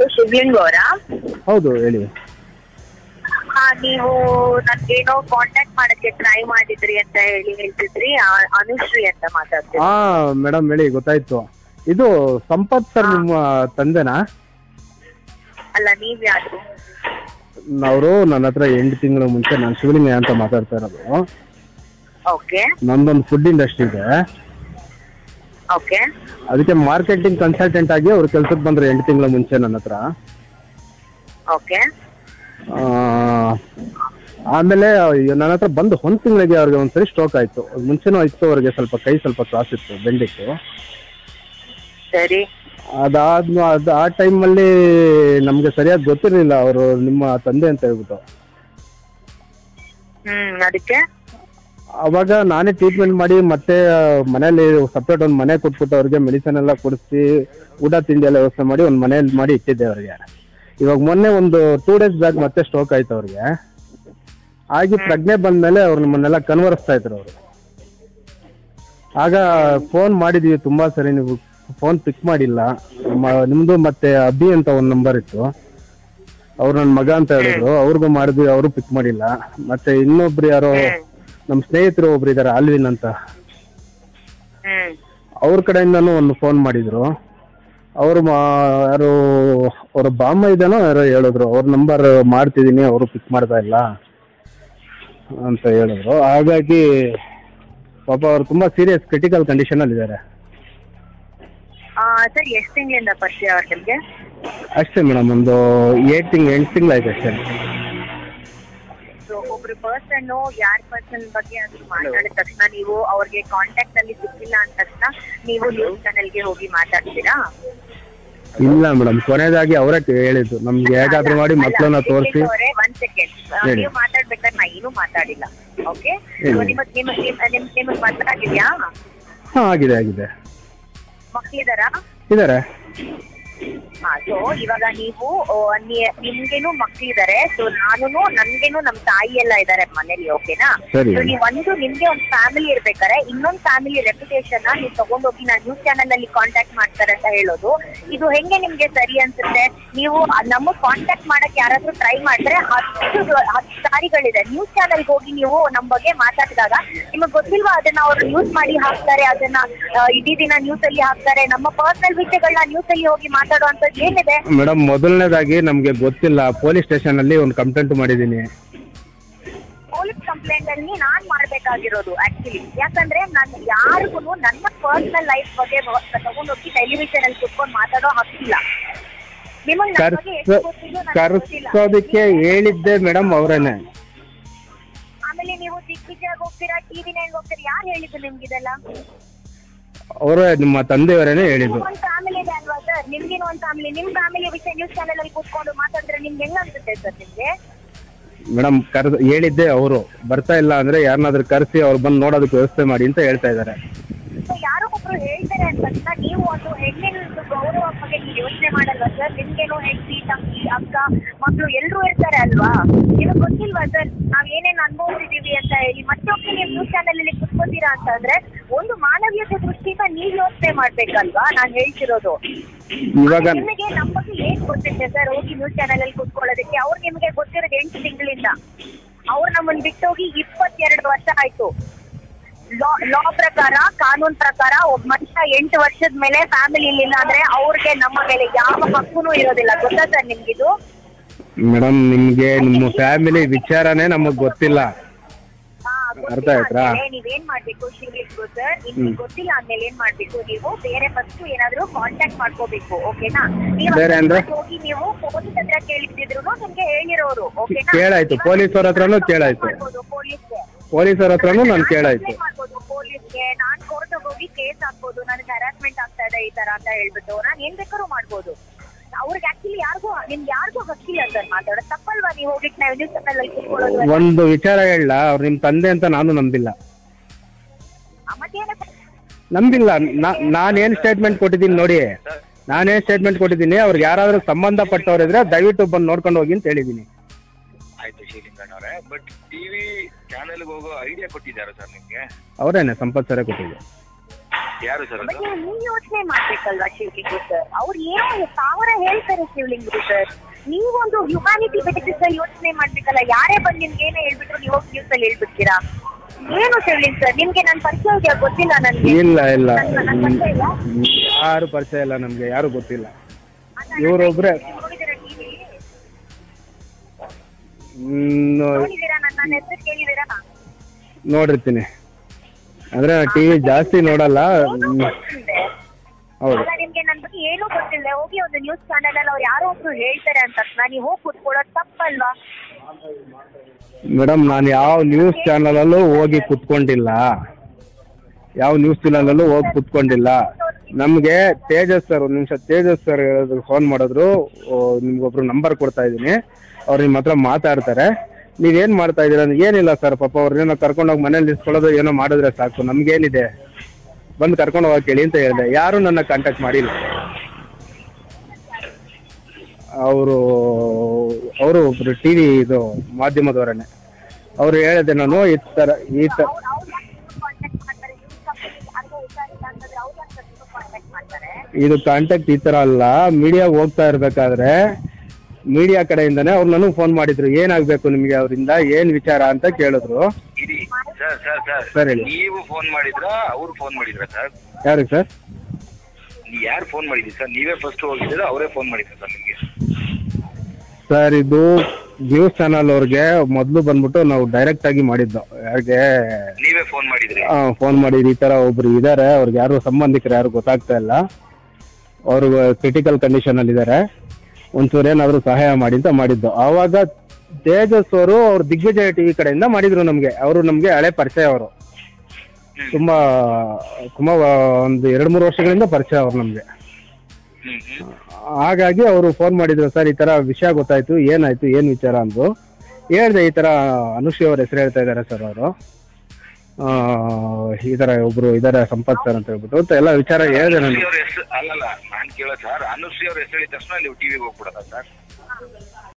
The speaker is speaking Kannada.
ಶಿವಲಿಂಗ್ ಅವರಾ ಹೌದು ಹೇಳಿ ಹಾ ನೀವು ನನ್ಗೇನೋ ಕಾಂಟ್ಯಾಕ್ಟ್ ಮಾಡಕ್ಕೆ ಟ್ರೈ ಮಾಡಿದ್ರಿ ಅಂತ ಹೇಳಿ ಹೇಳ್ತಿದ್ರಿ ಆ- ಅನುಶ್ರೀ ಅಂತ ಮಾತಾಡ್ತೀನಿ ಹಾ ಮೇಡಮ್ ಹೇಳಿ ಗೊತ್ತಾಯ್ತು ಇದು ಸಂಪತ್ ಸರ್ ನಿಮ್ಮ ತಂದೆನಾ ಅಲ್ಲ ನೀವ್ ಯಾರು ಅವರು ನನ್ನ ಹತ್ರ ಎಂಟು ತಿಂಗಳ ಮುಂಚೆ ನಾನು ಶಿವಲಿಂಗ ಅಂತ ಮಾತಾಡ್ತಾ ಇರೋದು ಓಕೆ ನಂದೊಂದು ಫುಡ್ ಇಂಡಸ್ಟ್ರಿ ಇದೆ ಓಕೆ ಅದಕ್ಕೆ ಮಾರ್ಕೆಟಿಂಗ್ ಕನ್ಸಲ್ಟೆಂಟ್ ಆಗಿ ಅವ್ರು ಕೆಲ್ಸಕ್ಕೆ ಬಂದ್ರು ಎಂಟು ತಿಂಗಳ ಮುಂಚೆ ನನ್ನ ಹತ್ರ ಓಕೆ ಆ, ಆಮೇಲೆ ನನ್ನ ಹತ್ರ ಬಂದು ಒಂದು ತಿಂಗಳಿಗೆ ಅವ್ರಿಗೆ ಒಂದ್ಸರಿ ಸ್ಟ್ರೋಕ್ ಆಯ್ತು ಮುಂಚೆನೂ ಇತ್ತು ಅವ್ರಿಗೆ ಸ್ವಲ್ಪ ಕೈ ಸ್ವಲ್ಪ ಕ್ರಾಸ್ ಇತ್ತು ಬೆಂಡಿತ್ತು ಸರಿ ಅದಾದ ಅದು ಆ ಟೈಮಲ್ಲಿ ನಮಗೆ ಸರಿಯಾಗಿ ಗೊತ್ತಿರಲಿಲ್ಲ ಅವರು ನಿಮ್ಮ ತಂದೆ ಅಂತ ಹೇಳ್ಬಿಟ್ಟು ಹ್ಮ್ ಅದಕ್ಕೆ ಅವಾಗ ನಾನೇ ಟ್ರೀಟ್ಮೆಂಟ್ ಮಾಡಿ ಮತ್ತೆ ಮನೇಲಿ ಸಪ್ರೇಟ್ ಒಂದು ಮನೆ ಕೊಟ್ಬಿಟ್ಟು ಅವ್ರಿಗೆ ಮೆಡಿಸಿನ್ ಎಲ್ಲ ಕೊಡಿಸಿ ಊಟ ತಿಂಡಿ ಎಲ್ಲ ವ್ಯವಸ್ಥೆ ಮಾಡಿ ಒಂದು ಮನೇಲಿ ಮಾಡಿ ಇಟ್ಟಿದ್ದೆ ಅವ್ರಿಗೆ ಇವಾಗ ಮೊನ್ನೆ ಒಂದು ಟೂ ಡೇಸ್ ಬ್ಯಾಕ್ ಮತ್ತೆ ಸ್ಟ್ರೋಕ್ ಆಯ್ತು ಅವ್ರಿಗೆ ಆಗಿ ಪ್ರಜ್ಞೆ ಬಂದ್ಮೇಲೆ ಅವ್ರು ನಮ್ಮನ್ನೆಲ್ಲ ಕನ್ವರ್ಸ್ತಾ ಇದ್ರು ಅವರು ಆಗ ಫೋನ್ ಮಾಡಿದ್ವಿ ತುಂಬಾ ಸರಿ ನೀವು ಫೋನ್ ಪಿಕ್ ಮಾಡಿಲ್ಲ ಮ- ನಿಮ್ದು ಮತ್ತೆ ಅಭಿ ಅಂತ ಒಂದು ನಂಬರ್ ಇತ್ತು ಅವ್ರು ನನ್ನ ಮಗ ಅಂತ ಹೇಳಿದ್ರು ಅವ್ರಿಗೂ ಮಾಡಿದ್ವಿ ಅವರು ಪಿಕ್ ಮಾಡಿಲ್ಲ ಮತ್ತೆ ಇನ್ನೊಬ್ರು ಯಾರೋ ನಮ್ಮ ಸ್ನೇಹಿತರು ಒಬ್ರು ಇದಾರೆ ಆಲ್ವಿನ್ ಅಂತ ಹ್ಮ್ ಅವ್ರ ಕಡೆಯಿಂದನೂ ಒಂದು ಫೋನ್ ಮಾಡಿದ್ರು ಅವರು ಯಾರು ಅವ್ರ ಬಾಮ್ಮ ಇದ್ದಾನೋ ಯಾರೋ ಹೇಳಿದ್ರು ಅವ್ರ ನಂಬರ್ ಮಾಡ್ತಿದ್ದೀನಿ ಅವರು ಪಿಕ್ ಮಾಡ್ತಾ ಇಲ್ಲ ಅಂತ ಹೇಳಿದ್ರು ಹಾಗಾಗಿ ಪಾಪ ಅವ್ರು ತುಂಬಾ ಸೀರಿಯಸ್ ಕ್ರಿಟಿಕಲ್ ಕಂಡೀಷನ್ ಅಲ್ಲಿ ಇದ್ದಾರೆ ಸರ್ ಎಷ್ಟು ತಿಂಗಳಿಂದ ಪರಿಚಯ ಅವ್ರ ನಿಮ್ಗೆ ಅಷ್ಟೇ ಮೇಡಮ್ ಒಂದು ಏಟ್ ತಿಂಗ್ ಎಂಟು ತಿಂಗಳಾಯ್ತು ಅಷ್ಟೇ ಸೊ ಒಬ್ರು ಪರ್ಸನ್ ಯಾರ ಪರ್ಸನ್ ಬಗ್ಗೆ ಅದು ಮಾತಾಡಿದ ತಕ್ಷಣ ನೀವು ಅವ್ರಿಗೆ ಕಾಂಟ್ಯಾಕ್ಟ್ ಅಲ್ಲಿ ಸಿಕ್ಕಿಲ್ಲ ಅಂದ ತಕ್ಷಣ ನೀವು ನ್ಯೂಸ್ ಚಾನೆಲ್ಗೆ ಹೋಗಿ ಮಾತಾಡ್ತೀರಾ ಇಲ್ಲ ಮೇಡಮ್ ಕೊನೆಯದಾಗಿ ಅವರೇ ಹೇಳಿದ್ದು ನಮ್ಗೆ ಹೇಗಾದ್ರೂ ಮಾಡಿ ಮಕ್ಕಳನ್ನ ತೋರಿಸಿ ಒಂದ್ ಸೆಕೆಂಡ್ ಹೇಳಿ. ನೀವು ಮಾತಾಡ್ಬೇಕಾದ್ರೆ ನಾ ಏನು ಮಾತಾಡಿಲ್ಲ ಓಕೆ ಹೇಳಿ. ನಿಮಗ್ ನಿಮಗ್ ನಿಮ್ ನಿಮ್ ನಿಮಗ್ ಮದ್ವೆ ಆಗಿದ್ಯಾ ಹಾ ಆಗಿದೆ ಆಗಿದೆ ಮಕ್ಳಿದಾರಾ ಇದಾರೆ ಹಾ ಸೊ ಇವಾಗ ನೀವು ಆ, ನಿ- ನಿಮ್ಗೇನು ಮಕ್ಳಿದಾರೆ ಸೊ ನಾನು ನನ್ಗೇನು ನಮ್ ತಾಯಿ ಎಲ್ಲ ಇದಾರೆ ಮನೇಲಿ ಓಕೆನಾ ಸರಿ. ಸೊ ನೀವು ಒಂದು ನಿಮ್ಗೆ ಒಂದು ಫ್ಯಾಮಿಲಿ ಇರ್ಬೇಕಾರೆ ಇನ್ನೊಂದ್ ಫ್ಯಾಮಿಲಿ ರೆಪ್ಯುಟೇಷನ್ ನೀವು ತಗೊಂಡೋಗಿ ನಾನು ನ್ಯೂಸ್ ಚಾನೆಲ್ ಅಲ್ಲಿ ಕಾಂಟ್ಯಾಕ್ಟ್ ಮಾಡ್ತಾರೆ ಅಂತ ಹೇಳೋದು ಇದು ಹೆಂಗೆ ನಿಮ್ಗೆ ಸರಿ ಅನ್ಸುತ್ತೆ ನೀವು ನಮಗ್ ಕಾಂಟ್ಯಾಕ್ಟ್ ಮಾಡಕ್ ಯಾರಾದ್ರೂ ಟ್ರೈ ಮಾಡಿದ್ರೆ ಹತ್ತು ಹತ್ತು ದಾರಿಗಳಿದೆ ನ್ಯೂಸ್ ಚಾನೆಲ್ಗೆ ಹೋಗಿ ನೀವು ನಮ್ ಬಗ್ಗೆ ಮಾತಾಡಿದಾಗ ನಿಮಗ್ ಗೊತ್ತಿಲ್ವಾ ಅದನ್ನ ಅವ್ರು ನ್ಯೂಸ್ ಮಾಡಿ ಹಾಕ್ತಾರೆ ಅದನ್ನ ಆ, ಇಡೀ ದಿನ ನ್ಯೂಸ್ ಅಲ್ಲಿ ಹಾಕ್ತಾರೆ ನಮ್ಮ ಪರ್ಸನಲ್ ವಿಷಯಗಳನ್ನ ನ್ಯೂಸ್ ಅಲ್ಲಿ ಹೋಗಿ ಮಾತಾಡೋ ಅಂತದ್ದು ಏನಿದೆ ಮೇಡಮ್ ಮೊದಲನೇದಾಗಿ ನಮ್ಗೆ ಗೊತ್ತಿಲ್ಲ ಪೊಲೀಸ್ ಸ್ಟೇಷನ್ ಅಲ್ಲಿ ಒಂದು ಕಂಪ್ಲೇಂಟ್ ಮಾಡಿದ್ದೀನಿ ಪೊಲೀಸ್ ಕಂಪ್ಲೇಂಟ್ ಅಲ್ಲಿ ನಾನ್ ಮಾಡ್ಬೇಕಾಗಿರೋದು ಆಕ್ಚುಲಿ ಯಾಕಂದ್ರೆ ನಾನು ಯಾರಿಗೂ ನನ್ನ ಪರ್ಸನಲ್ ಲೈಫ್ ಬಗ್ಗೆ ತಗೊಂಡೋಗಿ ಟೆಲಿವಿಷನ್ ಅಲ್ಲಿ ಕುತ್ಕೊಂಡು ಮಾತಾಡೋ ಹಕ್ಕಿಲ್ಲ ನಿಮಗ್ ನನ್ ಬಗ್ಗೆ ಎಷ್ಟು ಗೊತ್ತಿದ್ಯೋ ನನಗ್ ಗೊತ್ತಿಲ್ಲ. ಕರ್ಸೋದಕ್ಕೆ ಹೇಳಿದ್ದೆ ಮೇಡಮ್ ಅವರೇನೆ ಆಮೇಲೆ ನೀವು ದಿಗ್ವಿಜಯ್ ಹೋಗ್ತೀರಾ ಟಿವಿ ನೈನ್ ಹೋಗ್ತೀರಾ ಯಾರು ಹೇಳಿದ್ರು ನಿಮ್ಗೆ ಇದೆಲ್ಲ ಅವರೇ ನಿಮ್ಮ ತಂದೆಯವರೇನೆ ಹೇಳಿದ್ದು ಒಂದ್ ಫ್ಯಾಮಿಲಿ ಇದೆ ಅಲ್ವಾ ಸರ್ ನಿಮ್ಗೇನು ಒಂದ್ ಫ್ಯಾಮಿಲಿ ನಿಮ್ ಫ್ಯಾಮಿಲಿ ವಿಷಯ ನ್ಯೂಸ್ ಚಾನೆಲ್ ಅಲ್ಲಿ ಕೂತ್ಕೊಂಡು ಮಾತಾಡಿದ್ರೆ ನಿಮ್ಗೆ ಹೆಂಗ್ ಅನ್ಸುತ್ತೆ ಸರ್ ನಿಮ್ಗೆ ಮೇಡಮ್ ಕರ್ ಹೇಳಿದ್ದೆ ಅವರು ಬರ್ತಾ ಇಲ್ಲ ಅಂದ್ರೆ ಯಾರನ್ನಾದ್ರೂ ಕರೆಸಿ ಅವ್ರು ಬಂದು ನೋಡೋದಕ್ಕೆ ವ್ಯವಸ್ಥೆ ಮಾಡಿ ಅಂತ ಹೇಳ್ತಾ ಇದ್ದಾರೆ ಸೊ ಯಾರೋ ಒಬ್ರು ಹೇಳ್ತಾರೆ ಅಂತ ತಕ್ಷಣ ನೀವು ಒಂದು ಹೆಣ್ಣಿನ ಗೌರವ ಬಗ್ಗೆ ನೀವು ಯೋಚನೆ ಮಾಡಲ್ವಾ ಸರ್ ನಿಮ್ಗೇನು ಹೆಂಡತಿ ತಂಗಿ ಅಕ್ಕ ಮಕ್ಕಳು ಎಲ್ಲರೂ ಇರ್ತಾರೆ ಅಲ್ವಾ ನಿಮಗೆ ಗೊತ್ತಿಲ್ವಾ ಸರ್ ನಾವ್ ಏನೇನ್ ಅನುಭವಿಸಿದೀವಿ ಅಂತ ಹೇಳಿ ಮತ್ತೊಮ್ಮೆ ನೀವು ನ್ಯೂಸ್ ಚಾನೆಲ್ ಅಲ್ಲಿ ಕುತ್ಕೋತೀರಾ ಅಂತ ಅಂದ್ರೆ ಒಂದು ಮಾನವೀಯತೆ ದೃಷ್ಟಿಯಿಂದ ನೀವ್ ಯೋಚನೆ ಮಾಡ್ಬೇಕಲ್ವಾ ನಾನ್ ಹೇಳ್ತಿರೋದು ಇವಾಗ ನಿಮಗೆ ನಮ್ಮ ಬಗ್ಗೆ ಏನ್ ಗೊತ್ತಿದೆ ಸರ್ ಹೋಗಿ ನ್ಯೂಸ್ ಚಾನೆಲ್ ಅಲ್ಲಿ ಕುತ್ಕೊಳ್ಳೋದಕ್ಕೆ ಅವ್ರು ನಿಮಗೆ ಗೊತ್ತಿರೋದು ಎಂಟು ತಿಂಗಳಿಂದ ಅವ್ರು ನಮ್ಮನ್ನ ಬಿಟ್ಟೋಗಿ ಇಪ್ಪತ್ತೆರಡು ವರ್ಷ ಆಯ್ತು ಲಾ ಲಾ ಪ್ರಕಾರ ಕಾನೂನ್ ಪ್ರಕಾರ ಒಬ್ಬ ಮನುಷ್ಯ ಎಂಟು ವರ್ಷದ ಮೇಲೆ ಫ್ಯಾಮಿಲಿ ಇಲ್ಲ ಅಂದ್ರೆ ಅವ್ರಿಗೆ ನಮ್ಮ ಮೇಲೆ ಯಾವ ಹಕ್ಕುನು ಇರೋದಿಲ್ಲ ಗೊತ್ತಾ ಸರ್ ನಿಮ್ಗಿದು ಮೇಡಮ್ ನಿಮ್ಗೆ ನಿಮ್ಮ ಫ್ಯಾಮಿಲಿ ವಿಚಾರನೇ ನಮಗ್ ಗೊತ್ತಿಲ್ಲ ಹಾ, ಅರ್ಥ ಗೊತ್ತಿಲ್ಲ ಆಯ್ತಾ? ಅಂದ್ಮೇಲೆ ನೀವೇನ್ ಮಾಡ್ಬೇಕು ಶಿವಲಿಂಗು ಸರ್ ನಿಮ್ಗೆ ಗೊತ್ತಿಲ್ಲ ಅಂದ್ಮೇಲೆ ಏನ್ ಮಾಡ್ಬೇಕು ನೀವು ಬೇರೆ ಫಸ್ಟ್ ಏನಾದ್ರೂ ಕಾಂಟ್ಯಾಕ್ಟ್ ಮಾಡ್ಕೋಬೇಕು ಓಕೆನಾ ನೀವು ಬೇರೆ ಅಂದ್ರೆ? ಹೋಗಿ ನೀವು ಪೊಲೀಸ್ ಹತ್ರ ಕೇಳಿದ್ರು ನಿಮ್ಗೆ ಹೇಳಿರೋರು ಓಕೆನಾ ಕೇಳಾಯ್ತು ಪೊಲೀಸವ್ರ ಹತ್ರನೂ ಕೇಳಾಯ್ತು ಪೊಲೀಸ್ಗೆ ಪೊಲೀಸರ ಹತ್ರನೂ ನಾನು ಕೇಳಾಯ್ತು ಮಾಡ್ಬೋದು ಪೊಲೀಸ್ಗೆ ನಾನ್ ಕೋರ್ಟ್ ಹೋಗಿ ಕೇಸ್ ಹಾಕ್ಬೋದು ನನಗೆ ಹರಾಸ್ಮೆಂಟ್ ಆಗ್ತಾ ಇದೆ ಈ ತರ ಅಂತ ಹೇಳ್ಬಿಟ್ಟು ನಾನ್ ಏನ್ ಬೇಕಾದ್ರೂ ಮಾಡ್ಬೋದು ಅವ್ರಿಗೆ ಆಕ್ಚುಲಿ ಯಾರಿಗೂ ನಿಮ್ಗೆ ಯಾರಿಗೂ ಹಕ್ಕಿಲ್ಲ ಸರ್ ಮಾತಾಡೋದು ತಪ್ಪಲ್ವಾ ನೀವು ಹೋಗಿ ನಾವು ನ್ಯೂಸ್ ಚಾನಲ್ ಅಲ್ಲಿ ಕೂತ್ಕೊಳ್ಳೋದು ಒಂದು ವಿಚಾರ ಹೇಳ ಅವ್ರು ನಿಮ್ ತಂದೆ ಅಂತ ನಾನು ನಂಬಿಲ್ಲ ಮತ್ತೇನಪ್ಪ ನಂಬಿಲ್ಲ ನಾ- ನಾನೇನ್ ಸ್ಟೇಟ್ಮೆಂಟ್ ಕೊಟ್ಟಿದ್ದೀನಿ ನೋಡಿ ನಾನೇನ್ ಸ್ಟೇಟ್ಮೆಂಟ್ ಕೊಟ್ಟಿದ್ದೀನಿ ಅವ್ರಿಗೆ ಯಾರಾದ್ರೂ ಸಂಬಂಧಪಟ್ಟವ್ರಿದ್ರೆ ದಯವಿಟ್ಟು ಬಂದು ನೋಡ್ಕೊಂಡು ಹೋಗಿ ಅಂತ ಹೇಳಿದ್ದೀನಿ ಆಯ್ತು ಶ್ರೀಲಿಂಗಣ್ಣವ್ರೆ ಬಟ್ ಟಿವಿ ಚಾನೆಲ್ಗೆ ಹೋಗೋ ಐಡಿಯಾ ಕೊಟ್ಟಿದ್ದಾರೆ ಸರ್ ನಿಮ್ಗೆ ಅವರೇನೆ ಸಂಪತ್ ಸರೇ ಕೊಟ್ಟಿದ್ದು ಯಾರು ಸರ್ ಅದು ಬಗ್ಗೆ ನೀವು ಯೋಚನೆ ಮಾಡ್ಬೇಕಲ್ವಾ ಶಿವಲಿಂಗು ಸರ್ ಅವ್ರು ಏನೋ ಸಾವಿರ ಹೇಳ್ತಾರೆ ಶಿವಲಿಂಗು ಸರ್ ನೀವೊಂದು ಹ್ಯುಮ್ಯಾನಿಟಿ ಬೇಸಿಸ್ ಅಲ್ಲಿ ಯೋಚನೆ ಮಾಡ್ಬೇಕಲ್ಲ ಯಾರೇ ಬಂದು ನಿಮ್ಗೆ ಏನೇ ಹೇಳ್ಬಿಟ್ರು ನೀವು ಹೋಗಿ ನ್ಯೂಸ್ ಅಲ್ಲಿ ಹೇಳ್ಬಿಡ್ತೀರಾ ಏನು ಶಿವಲಿಂಗ್ ಸರ್ ನಿಮ್ಗೆ ನನ್ನ ಪರಿಚಯ ಇದೆಯಾ ಗೊತ್ತಿಲ್ಲ ನನ್ಗೆ ಇಲ್ಲ ಇಲ್ಲ ನನ್- ನನ್ ಪರಿಚಯ ಇಲ್ಲ ಯಾರು ಪರಿಚಯ ಇಲ್ಲ ನಮ್ಗೆ ಯಾರು ಗೊತ್ತಿಲ್ಲ ಇವ್ರೊಬ್ರೆ ನೀವು ನೋಡಿದ್ದೀರಾ ಟಿವಿ ಹ್ಮ್, ನೋಡಿದ್ದೀರಾ ನನ್ನ ನನ್ನ ಹೆಸರು ಕೇಳಿದ್ದೀರಾ ನೋಡಿರ್ತೀನಿ ಅಂದ್ರೆ ಟಿವಿ ಜಾಸ್ತಿ ನೋಡಲ್ಲ ಏನೂ ಹ್ಮ್, ಗೊತ್ತಿಲ್ದೆ. ಹೌದು ಅಲ್ಲ ನಿಮ್ಗೆ ನನ್ ಬಗ್ಗೆ ಏನೂ ಗೊತ್ತಿಲ್ಲ ಹೋಗಿ ಒಂದು ನ್ಯೂಸ್ ಚಾನೆಲ್ ಅಲ್ಲಿ ಅವ್ರು ಯಾರೋ ಒಬ್ರು ಹೇಳ್ತಾರೆ ಅಂತ ತಕ್ಷಣ ನೀವು ಹೋಗಿ ಕೂತ್ಕೊಳ್ಳೋದು ತಪ್ಪಲ್ವಾ ಮೇಡಮ್ ನಾನು ಯಾವ ನ್ಯೂಸ್ ಚಾನಲಲ್ಲೂ ಹೋಗಿ ಕುತ್ಕೊಂಡಿಲ್ಲ ಯಾವ ನ್ಯೂಸ್ ಚಾನಲಲ್ಲೂ ಹೋಗಿ ಕುತ್ಕೊಂಡಿಲ್ಲ ನಮಗೆ ತೇಜಸ್ ಸರ್ ಒಂದು ನಿಮಿಷ ತೇಜಸ್ ಸರ್ ಫೋನ್ ಮಾಡಿದ್ರು ಓ, ನಿಮ್ಗೊಬ್ರು ನಂಬರ್ ಕೊಡ್ತಾ ಇದ್ದೀನಿ ಅವ್ರು ನಿಮ್ಮ ಹತ್ರ ಮಾತಾಡ್ತಾರೆ ನೀವೇನು ಮಾಡ್ತಾ ಇದ್ದೀರಾ ಅಂದ್ರೆ, ಏನಿಲ್ಲ ಸರ್ ಪಾಪ ಅವ್ರನ್ನೇನೋ ಕರ್ಕೊಂಡೋಗಿ ಮನೇಲಿ ನಿಲ್ಸ್ಕೊಳ್ಳೋದು ಏನೋ ಮಾಡಿದ್ರೆ ಸಾಕು ನಮ್ಗೇನಿದೆ ಬಂದು ಕರ್ಕೊಂಡು ಹೋಗಕ್ಕೆ ಹೇಳಿ ಅಂತ ಹೇಳಿದೆ ಯಾರೂ ನನ್ನ ಕಾಂಟ್ಯಾಕ್ಟ್ ಮಾಡಿಲ್ಲ ಅವರು ಅವರು ಒಬ್ರು ಟಿ ವಿ ಇದು ಮಾಧ್ಯಮದವರನ್ನೇ ಅವ್ರು ಹೇಳಿದೆ ನಾನು ಈ ಥರ ಈ ಥರ ಅವ್ರು ಅವ್ರು ಯಾಕೆ ಕಾಂಟ್ಯಾಕ್ಟ್ ಮಾಡ್ತಾರೆ ನ್ಯೂಸ್ ಕಂಪನಿ ಯಾರಿಗೋ ಹುಷಾರಿಲ್ಲ ಅಂತಂದ್ರೆ ಅವ್ರು ಯಾಕೆ ಕಾಂಟ್ಯಾಕ್ಟ್ ಮಾಡ್ತಾರೆ ಇದು ಕಾಂಟ್ಯಾಕ್ಟ್ ಈ ಥರ ಅಲ್ಲ ಮೀಡಿಯಾ ಹೋಗ್ತಾ ಇರಬೇಕಾದ್ರೆ ಮೀಡಿಯಾ ಕಡೆಯಿಂದನೇ ಅವ್ರು ನನಗೆ ಫೋನ್ ಮಾಡಿದ್ರು ಏನಾಗಬೇಕು ನಿಮಗೆ ಅವರಿಂದ ಏನು ವಿಚಾರ ಅಂತ ಕೇಳಿದ್ರು ಇರಿ ಸರ್ ಸರ್ ಸರ್ ಸರ್ ಹೇಳಿ. ನೀವು ಫೋನ್ ಮಾಡಿದ್ರಾ ಅವ್ರು ಫೋನ್ ಮಾಡಿದ್ರಾ ಸರ್ ಯಾರಿಗೆ ಸರ್ ಯಾರು ಫೋನ್ ಮಾಡಿದ್ರಿ ಸರ್ ನೀವೇ ಫಸ್ಟ್ ಹೋಗಿದ್ದೀರಾ ಅವರೇ ಫೋನ್ ಮಾಡಿದ್ರು ಸರ್ ನಿಮಗೆ ಸರ್ ಇದು ನ್ಯೂಸ್ ಚಾನಲ್ ಅವ್ರಿಗೆ ಮೊದಲು ಬಂದ್ಬಿಟ್ಟು ನಾವು ಡೈರೆಕ್ಟ್ ಆಗಿ ಮಾಡಿದ್ದು ಯಾರಿಗೆ ನೀವೇ ಫೋನ್ ಮಾಡಿದ್ರಿ ಫೋನ್ ಮಾಡಿದ್ರು ಈ ಥರ ಒಬ್ರು ಇದ್ದಾರೆ ಅವ್ರಿಗೆ ಯಾರು ಸಂಬಂಧಿಕರು ಯಾರು ಗೊತ್ತಾಗ್ತಾ ಇಲ್ಲ ಅವರು ಕ್ರಿಟಿಕಲ್ ಕಂಡೀಷನಲ್ಲಿ ಇದ್ದಾರೆ ಒಂಚೂರು ಏನಾದರೂ ಸಹಾಯ ಮಾಡಿ ಅಂತ ಮಾಡಿದ್ದು ಆವಾಗ ತೇಜಸ್ ಅವರು ಅವ್ರು ದಿಗ್ವಿಜಯ ಟಿವಿ ಕಡೆಯಿಂದ ಮಾಡಿದ್ರು ನಮಗೆ ಅವರು ನಮಗೆ ಹಳೆ ಪರಿಚಯ ಅವರು ತುಂಬಾ ತುಂಬಾ ಒಂದು ಎರಡು ಮೂರು ವರ್ಷಗಳಿಂದ ಪರಿಚಯ ಅವರು ನಮಗೆ ಹ್ಮ್ ಹ್ಮ್ ಹಾಗಾಗಿ ಅವರು ಫೋನ್ ಮಾಡಿದ್ರು ಸರ್ ಈ ತರ ವಿಷಯ ಗೊತ್ತಾಯ್ತು ಏನಾಯ್ತು ಏನ್ ವಿಚಾರ ಅಂದ್ರು ಹೇಳ್ದೆ ಈ ತರ ಅನುಶ್ರೀ ಅವ್ರ ಹೆಸರು ಹೇಳ್ತಾ ಇದ್ದಾರೆ ಸರ್ ಅವರು ಈ ತರ ಒಬ್ರು ಇದಾರೆ ಸಂಪತ್ ಸರ್ ಅಂತ ಹೇಳ್ಬಿಟ್ಟು ಅಂತ ಎಲ್ಲ ವಿಚಾರ ಹೇಳಿದೆ ಅನುಶ್ರೀ ನನಗೆ ಅವ್ರ ಹೆಸರು ಅಲ್ಲಲ್ಲ ನಾನ್ ಕೇಳೋ ಸರ್ ಅನುಶ್ರೀ ಅವ್ರ ಹೆಸರು ಹೇಳಿದ ತಕ್ಷಣ ನೀವು ಟಿವಿಗೆ ಹೋಗ್ಬಿಡೋದಾ ಸರ್